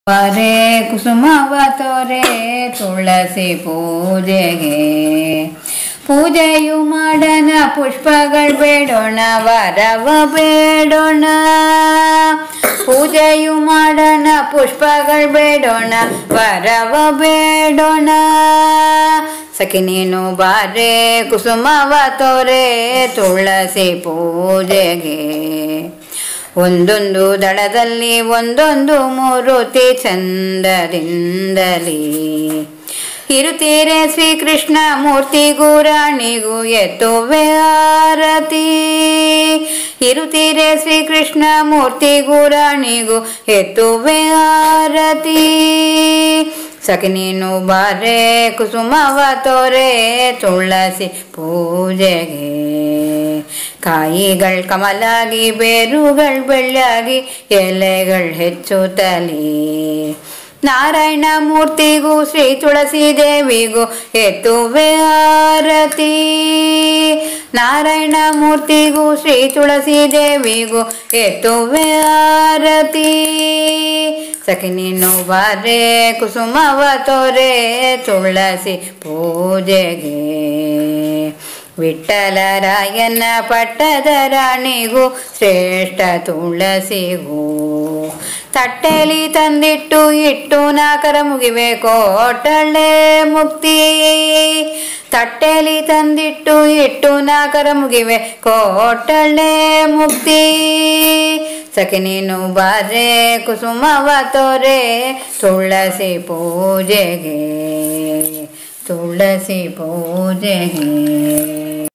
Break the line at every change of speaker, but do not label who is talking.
ಬರೆ ಕುಸುಮವ ತೊರೆ ತುಳಸಿ ಪೂಜೆಗೆ ಪೂಜೆಯು ಮಾಡನ ಪುಷ್ಪಗಳು ಬೇಡೋಣ ವರವ ಬೇಡೋಣ ಪೂಜೆಯು ಮಾಡೋಣ ಪುಷ್ಪಗಳು ಬೇಡೋಣ ವರವ ಬೇಡೋಣ ಸಖಿ ನೀನು ಬಾರೆ ಕುಸುಮವ ತೊರೆ ತುಳಸಿ ಪೂಜೆಗೆ ಒಂದೊಂದು ದಳದಲ್ಲಿ ಒಂದೊಂದು ಮೂರುತಿ ಚಂದದಿಂದಲೇ ಇರುತ್ತೀರೆ ಶ್ರೀಕೃಷ್ಣ ಮೂರ್ತಿಗೂ ರಾಣಿಗೂ ಎತ್ತುವೆ ಆರತಿ ಇರುತ್ತೀರೆ ಶ್ರೀಕೃಷ್ಣ ಮೂರ್ತಿಗೂ ರಾಣಿಗೂ ಎತ್ತುವೆ ಆರತಿ ಸಖಿ ನೀನು ಬಾರೆ ಕುಸುಮವ ತೋರೆ ತುಳಸಿ ಪೂಜೆಗೆ ಕಾಯಿಗಳು ಕಮಲಾಗಿ ಬೇರುಗಳು ಬೆಳ್ಳಾಗಿ ಎಲೆಗಳು ಹೆಚ್ಚುತ್ತಲೇ ನಾರಾಯಣ ಮೂರ್ತಿಗೂ ಶ್ರೀ ತುಳಸಿ ದೇವಿಗೂ ಎತ್ತುವೆ ಆರತಿ ನಾರಾಯಣ ಮೂರ್ತಿಗೂ ಶ್ರೀ ತುಳಸಿ ದೇವಿಗೂ ಎತ್ತುವೆ ಆರತಿ ಸಖಿ ನೀನು ಬಾರೆ ಕುಸುಮವ ತೋರೆ ತುಳಸಿ ಪೂಜೆಗೆ ವಿಠಲರಾಯನ ಪಟ್ಟದ ರಾಣಿಗೂ ಶ್ರೇಷ್ಠ ತುಳಸಿಗೂ ತಟ್ಟೆಲಿ ತಂದಿಟ್ಟು ಇಟ್ಟು ನಾಕರ ಮುಗಿವೆ ಕೋಟಳೆ ಮುಕ್ತಿ ತಟ್ಟೆಲಿ ತಂದಿಟ್ಟು ಇಟ್ಟು ನಾಕರ ಮುಗಿವೆ ಕೋಟಳೆ ಮುಕ್ತಿ ಸಖಿ ನೀನು ಬಾರೆ ಕುಸುಮವ ತೋರೆ ತುಳಸಿ ಪೂಜೆಗೆ ತುಳಸಿ ಪೂಜೆಗೆ